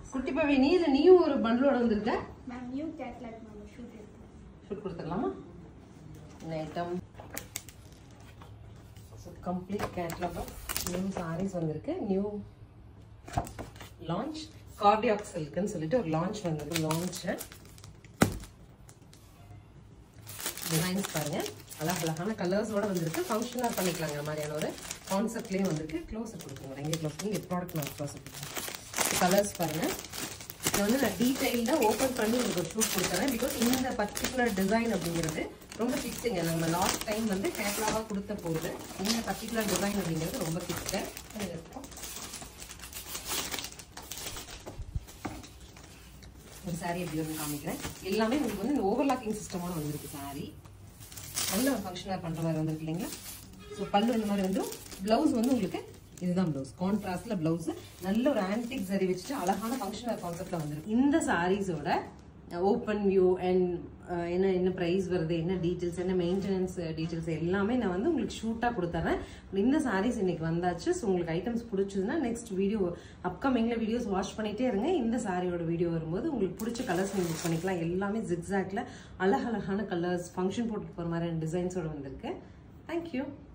குட்டி பவி நீ இல்ல நீயும் ஒரு பண்டலோட வந்திருக்க ma'am new catalogue ma'am shoot இருக்கு ஷூட் கொடுத்துடலாமா item so complete catalogue of new saris வந்திருக்கு நியூ லான்ச் கார்டியாக் சில்க்னு சொல்லிட்டு ஒரு லான்ச் வந்திருக்கு லான்ச்சு டிசைன்ஸ் பாருங்க அழகழகான கலர்ஸோட வந்திருக்கு ஃபங்க்ஷனாக பண்ணிக்கலாங்க இந்த மாதிரியான ஒரு கான்செப்ட்லேயும் வந்திருக்கு க்ளோஸ் கொடுக்குங்க எங்கே க்ளோஸ் இங்கே ப்ராடக்ட் நான் க்ளோஸ் கலர்ஸ் பாருங்க இது வந்து நான் டீட்டெயில்டாக ஓப்பன் பண்ணி உங்களுக்கு ஒரு ஷூட் கொடுத்துறேன் பிகாஸ் இந்த பர்டிகுலர் டிசைன் அப்படிங்கிறது ரொம்ப ஃபிக்ஸுங்க நம்ம லாஸ்ட் டைம் வந்து கேட்லாவாக கொடுத்த போது இந்த பர்டிகுலர் டிசைன் அப்படிங்கிறது ரொம்ப ஃபிக்ஸு ஒரு சாரி எப்படி வந்து காமிக்கிறேன் எல்லாமே உங்களுக்கு வந்து இந்த ஓவர்லாக்கிங் சிஸ்டமோட வந்திருக்கு சாரி நல்ல ஒரு ஃபங்க்ஷனாக பண்ணுற மாதிரி வந்திருக்கு இல்லைங்களா ஸோ பல்லு இந்த மாதிரி வந்து ப்ளவுஸ் வந்து உங்களுக்கு இதுதான் ப்ளவுஸ் கான்ட்ராஸ்ட்ல ப்ளவுஸ் நல்ல ஒரு ஆன்டிக் சரி வச்சுட்டு அழகான ஃபங்க்ஷனல் கான்செப்ட்ல வந்திருக்கு இந்த சாரீஸோட ஓப்பன் வியூ அண்ட் என்ன என்ன ப்ரைஸ் வருது என்ன டீட்டெயில்ஸ் என்ன மெயின்டெனன்ஸ் டீட்டெயில்ஸ் எல்லாமே நான் வந்து உங்களுக்கு ஷூட்டாக கொடுத்துறேன் இந்த சாரீஸ் இன்னைக்கு வந்தாச்சு ஸோ உங்களுக்கு ஐட்டம்ஸ் பிடிச்சதுன்னா நெக்ஸ்ட் வீடியோ அப்கமிங்கில் வீடியோஸ் வாட்ச் பண்ணிட்டே இருங்க இந்த சாரியோட வீடியோ வரும்போது உங்களுக்கு பிடிச்ச கலர்ஸ் நீங்கள் புக் பண்ணிக்கலாம் எல்லாமே ஜிக்ஸாக்ல அழகழகான கலர்ஸ் ஃபங்க்ஷன் போட்டு போகிற மாதிரியான டிசைன்ஸோட வந்திருக்கு தேங்க்யூ